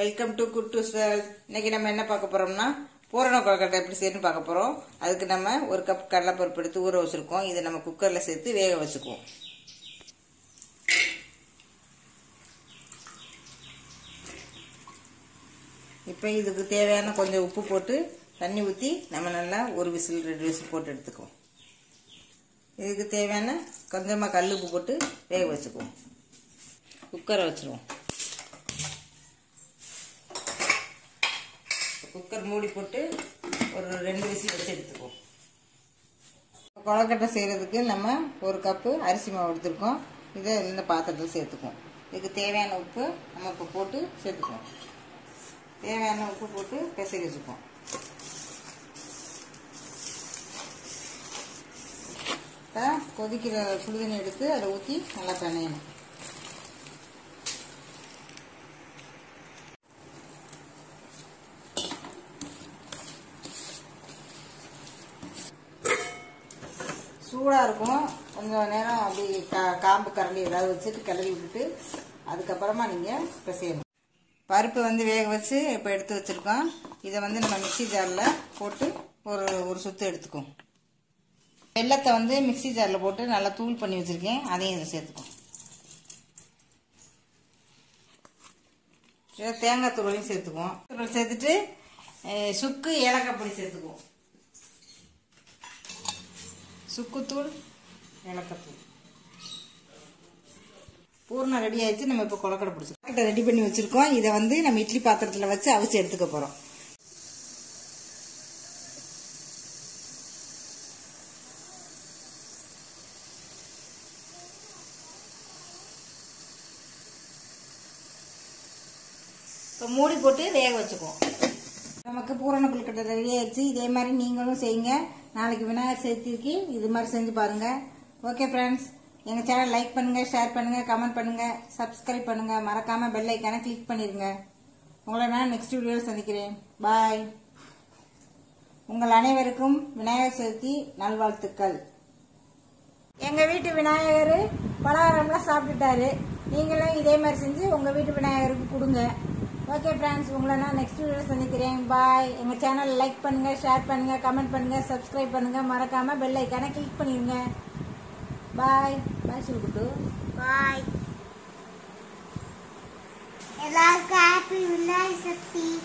welcome to good to swell இன்னைக்கு நம்ம என்ன பார்க்க போறோம்னா பூரண கொழுக்கட்டை எப்படி செய்யணும்னு பார்க்க போறோம் அதுக்கு நம்ம ஒரு கப் கடலைப்பருப்பு எடுத்து ஊற வச்சிருக்கோம் இதை நம்ம குக்கர்ல சேர்த்து வேக வச்சுக்குவோம் இப்போ இதுக்கு தேவையான கொஞ்சம் உப்பு போட்டு தண்ணி ஊற்றி நம்ம நல்லா ஒரு விசில் ரெண்டு விசில் போட்டு எடுத்துக்குவோம் இதுக்கு தேவையான கொஞ்சமாக கல் உப்பு போட்டு வேக வச்சுக்குவோம் குக்கரை வச்சுருவோம் குக்கர் மூடி போட்டு ஒரு ரெண்டு விசில் வச்சு எடுத்துக்குவோம் கொழக்கட்டை செய்கிறதுக்கு நம்ம ஒரு கப்பு அரிசி மாவு எடுத்துருக்கோம் இதை இந்த பாத்திரத்தில் சேர்த்துக்குவோம் இதுக்கு தேவையான உப்பு நம்ம இப்போ போட்டு சேர்த்துக்குவோம் தேவையான உப்பு போட்டு பிசைக்க வச்சுக்குவோம் கொதிக்கிற சுடுதண்ணி எடுத்து அதை ஊற்றி நல்லா பிணையணும் சூடாக இருக்கும் கொஞ்சம் நேரம் அப்படி கா காம்பு கரண்டி ஏதாவது வச்சுட்டு கிளறி விட்டுட்டு அதுக்கப்புறமா நீங்கள் பிசையணும் பருப்பு வந்து வேக வச்சு இப்போ எடுத்து வச்சுருக்கோம் இதை வந்து நம்ம மிக்சி ஜாரில் போட்டு ஒரு ஒரு சுற்று எடுத்துக்குவோம் வெள்ளத்தை வந்து மிக்சி ஜாரில் போட்டு நல்லா தூள் பண்ணி வச்சுருக்கேன் அதையும் இதை சேர்த்துக்குவோம் தேங்காய் தூளையும் சேர்த்துக்குவோம் தூள் சேர்த்துட்டு சுக்கு ஏலக்காய் பொடி சேர்த்துக்குவோம் சுக்குத்தூள் ஏலக்காத்தூள் பூர்ணம் ரெடி ஆயிடுச்சு நம்ம இப்போ கொலக்கடை பிடிச்சி கொலக்கட்டை ரெடி பண்ணி வச்சுருக்கோம் இதை வந்து நம்ம இட்லி பாத்திரத்தில் வச்சு அவிச்சு எடுத்துக்க போகிறோம் இப்போ மூடி போட்டு வேக வச்சுக்குவோம் நமக்கு பூரண கொழுக்கட்டை ரெடி ஆயிடுச்சு இதே மாதிரி நீங்களும் செய்யுங்க நாளைக்கு விநாயகர் சதுர்த்திக்கு இது மாதிரி செஞ்சு பாருங்க ஓகே ஃப்ரெண்ட்ஸ் எங்க சேனல் லைக் பண்ணுங்க ஷேர் பண்ணுங்க கமெண்ட் பண்ணுங்க சப்ஸ்கிரைப் பண்ணுங்க மறக்காம பெல் ஐக்கான கிளிக் பண்ணிருங்க உங்களை நான் நெக்ஸ்ட் வீடியோவில் சந்திக்கிறேன் பாய் உங்கள் அனைவருக்கும் விநாயகர் சதுர்த்தி நல்வாழ்த்துக்கள் எங்க வீட்டு விநாயகர் பலகாரம்லாம் சாப்பிட்டுட்டாரு நீங்களும் இதே மாதிரி செஞ்சு உங்க வீட்டு விநாயகருக்கு கொடுங்க ஓகே ஃப்ரெண்ட்ஸ் உங்களை நான் நெக்ஸ்ட் வீடியோவில் சந்திக்கிறேன் பாய் எங்கள் சேனல் லைக் பண்ணுங்கள் ஷேர் பண்ணுங்கள் கமெண்ட் பண்ணுங்கள் சப்ஸ்கிரைப் பண்ணுங்கள் மறக்காமல் பெல் ஐக்கானை கிளிக் பண்ணிடுங்க பாய் பாய் சொல்லிட்டு பாய் எல்லாருக்கும் ஹாப்பி விநாயகர் சக்தி